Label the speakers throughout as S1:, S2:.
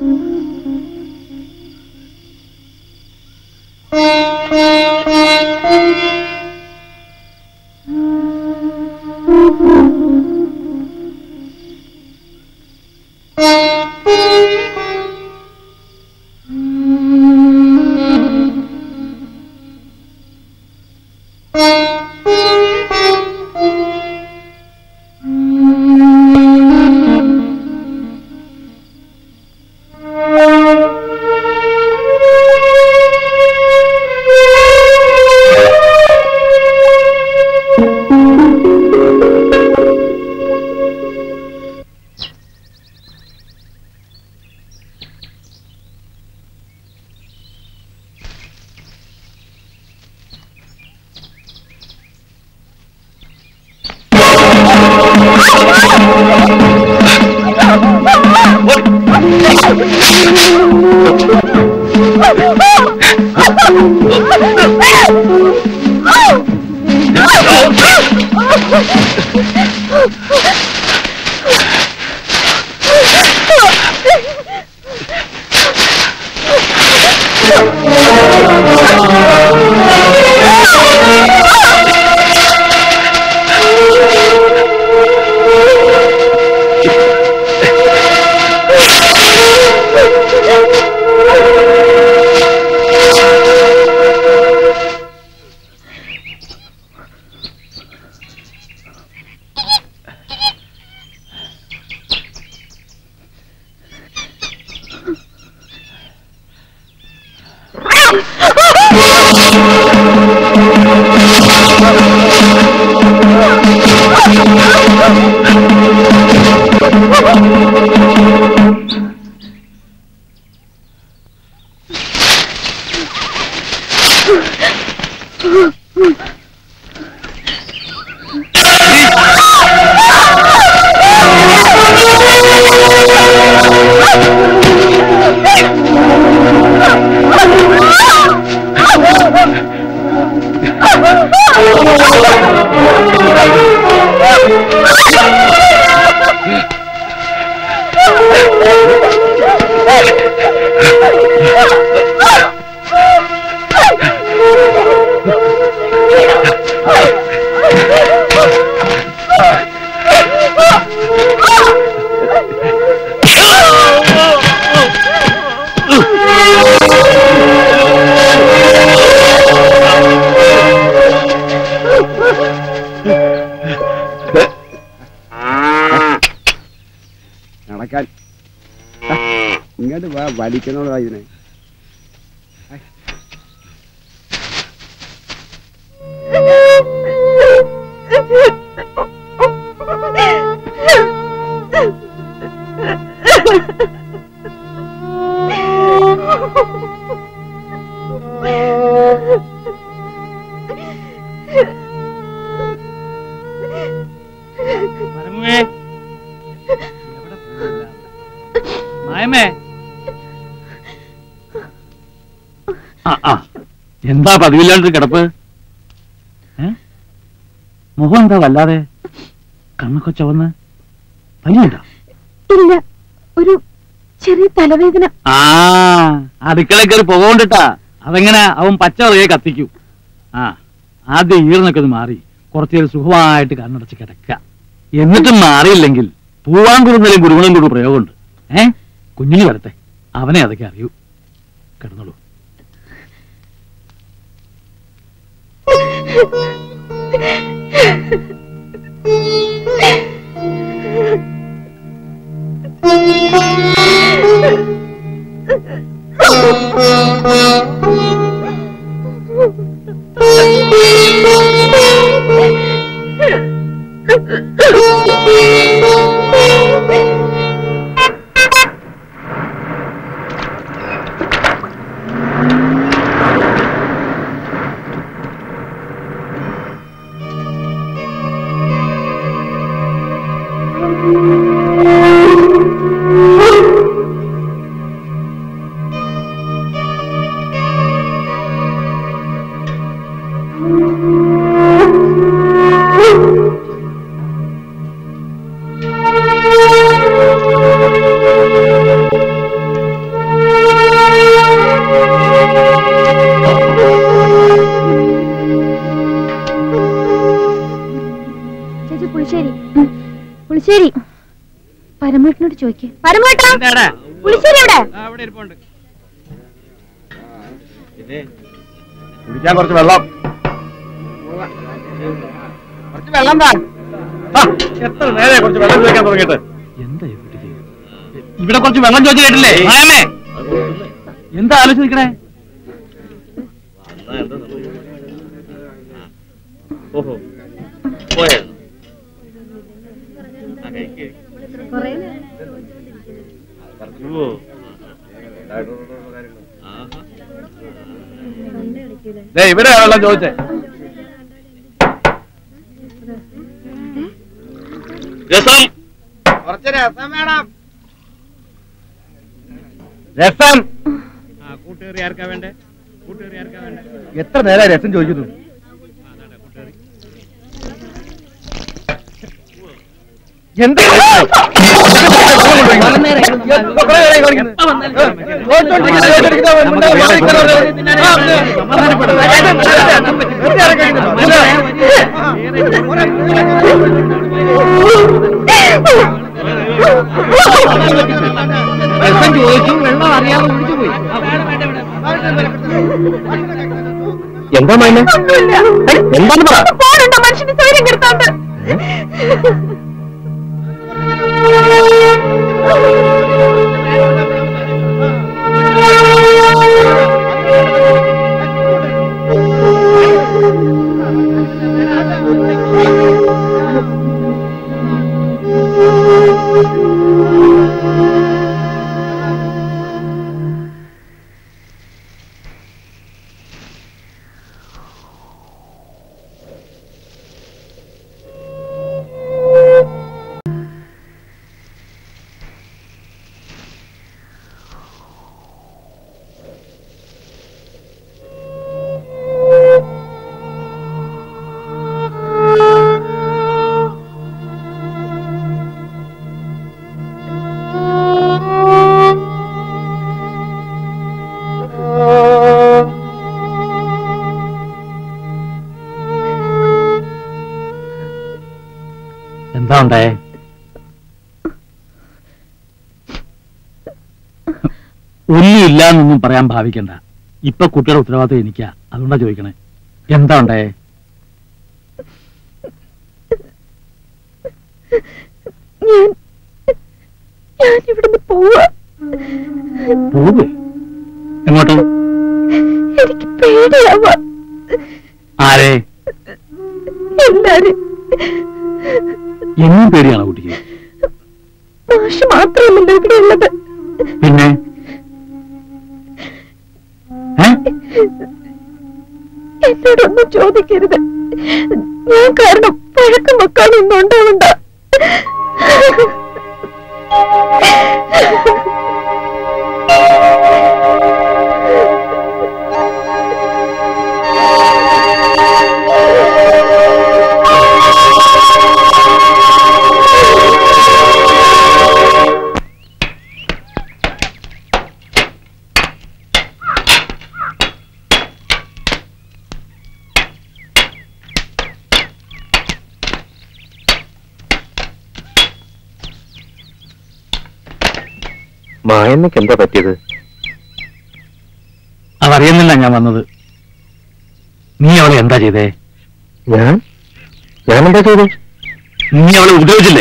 S1: നടക്കാൻ ആ, ഇങ്ങോട്ട് വാ വലിക്കണോടാ ഇതിനെ
S2: പരമുവേ എവിടെ പോയില്ല മായമേ ആ ആ എന്താ പതിവില്ലാണ്ട് കിടപ്പ് ഏ മുഖം എന്താ വല്ലാതെ കണ്ണൊക്കെ ചുവന്ന് പനിയുണ്ടോ
S3: ഇല്ല ഒരു ചെറിയ തലവേദന
S2: ആ അടുക്കള കയറി പുകകൊണ്ടിട്ടാ അതെങ്ങനെ അവൻ പച്ച ഇറയെ കത്തിക്കും ആ ആദ്യം ഈർന്നൊക്കെ ഒന്ന് മാറി കുറച്ചേരം സുഖമായിട്ട് കണ്ണടച്ച് കിടക്കുക എന്നിട്ടും മാറിയില്ലെങ്കിൽ പൂവാങ്കുറുന്നലും കുരുമുളം കൂടി പ്രയോഗമുണ്ട് ഏ കുഞ്ഞിന് വരട്ടെ അവനെ അതൊക്കെ അറിയൂ കിടന്നോളൂ
S3: Thank you. പരമോട്ടനോട് ചോദിക്കേ പരമോട്ടാ
S2: എന്താടാ
S3: പുളിശ്ശേരി എവിടെ
S2: അവിടെ ഇരിപ്പുണ്ട്
S1: കുടിക്കാൻ കുറച്ച് വെള്ളം കുറച്ച് വെള്ളം താ എത്ര നേരെ കുറച്ച് വെള്ളം ചോദിക്കാൻ തുടങ്ങിയിട്ട്
S2: എന്താ ഈ കുട്ടിക്ക് ഇവിടെ കുറച്ച് വെള്ളം ചോദിച്ചു കേട്ടില്ലേ മായമേ എന്താ ആലോചിക്കണേ
S4: ഓഹോ പോയായിരുന്നു ആ, കഴിക്ക്. ഓ. ആഹാ.
S1: ദേ ഇവിടെ വെള്ളം ചോദിച്ചേ
S4: രസം
S1: കുറച്ച് രസം വേണം രസം
S2: കൂട്ടുകറി ആർക്കാ വേണ്ടേ കൂട്ടുകറി ആർക്കാ വേണ്ടേ
S1: എത്ര നേരം രസം ചോദിക്കുന്നു എന്താ
S4: എന്താ മൈന എന്താണ് പറ
S3: പോണുണ്ടോ മനുഷ്യന് സൗകര്യം കെടുത്തോണ്ട്
S2: എന്താ ഉണ്ടായേ ഒന്നുമില്ല എന്നൊന്നും പറയാൻ ഭാവിക്കണ്ട ഇപ്പൊ കുട്ടിയുടെ ഉത്തരവാദിത്വം എനിക്കാ അതുകൊണ്ടാ ചോദിക്കണേ എന്താ ഉണ്ടായേ
S3: ഞാൻ ഞാൻ ഇവിടുന്ന് പോവാ
S2: പോവേ എങ്ങോട്ട്
S3: എനിക്ക് പേടിയാവാ
S2: ആരെ
S3: എല്ലാരും
S2: എന്നും പേടിയാണോ കുട്ടിക്ക്
S3: മാഷ് മാത്രമല്ല ഇവിടെ ഉള്ളത്
S2: പിന്നെ ഏ?
S3: എന്നോടൊന്നും ചോദിക്കരുത് ഞാൻ കാരണം പഴക്കം വെക്കാനൊന്നും ഉണ്ടാവണ്ട
S4: മായമ്മക്ക് എന്താ പറ്റിയത്
S2: അതറിയുന്നില്ല ഞാൻ വന്നത് നീ അവളെ എന്താ ചെയ്തേ
S4: ഞാൻ ഞാൻ എന്താ ചെയ്തത്
S2: നീ അവളെ ഉപദ്രവിച്ചില്ലേ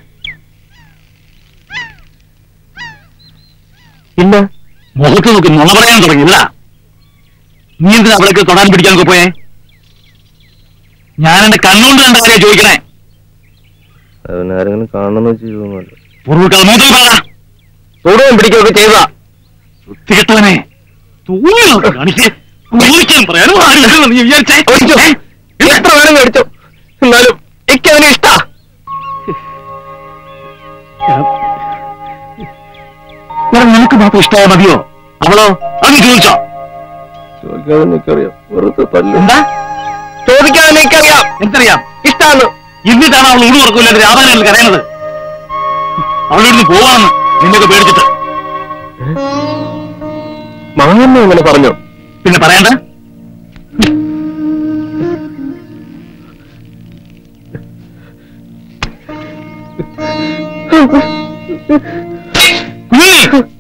S4: ഇല്ല
S2: മുഖത്ത് നോക്കി നുണ പറയാൻ തുടങ്ങിയില്ല നീ എന്തിനാ അവളേക്ക് തൊടാൻ പിടിക്കാനൊക്കെ പോയേ ഞാൻ എന്റെ കണ്ണുകൊണ്ട് കണ്ട കാര്യം ചോദിക്കണേ
S4: അതിനാരെങ്കിലും കാണണമെന്ന് വെച്ച് ചോദിക്കുമല്ലോ
S2: പൂർവ്വക്കാൽ മൂത്രം പറ
S4: തൊടുകയും പിടിക്കുകയൊക്കെ ചെയ്തതാ
S2: വൃത്തികെട്ടവനെ തൂങ്ങി നോക്കി കാണിക്കേ കുളിക്കാൻ പറയാനും ആരും നീ വിചാരിച്ചേ
S4: അടിച്ചോ
S2: ഏ?
S4: എത്ര വേണമെങ്കിൽ അടിച്ചോ എന്നാലും എനിക്ക് അതിനെ ഇഷ്ടാ
S2: എടാ, നിനക്ക് മാത്രം ഇഷ്ടമായ മതിയോ അവളോ അത് നീ ചോദിച്ചോ
S4: ചോദിക്കാതെ എനിക്കറിയാം വെറുതെ തല്ലു
S2: എന്താ
S4: ചോദിക്കാതെ എനിക്കറിയാം
S2: എനിക്കറിയാം
S4: ഇഷ്ടാന്ന്
S2: എന്നിട്ടാണ് അവൾ ഊണ് തുറക്കൂല്ലാതെ രാധാകരനിൽ കരയണത് അവളിവിടുന്ന് പോവാന്ന് നിന്നൊക്കെ പേടിച്ചിട്ട്
S4: മായമ്മ ഇങ്ങനെ പറഞ്ഞു
S2: പിന്നെ പറയണ്ട കുഞ്ഞുണ്ണി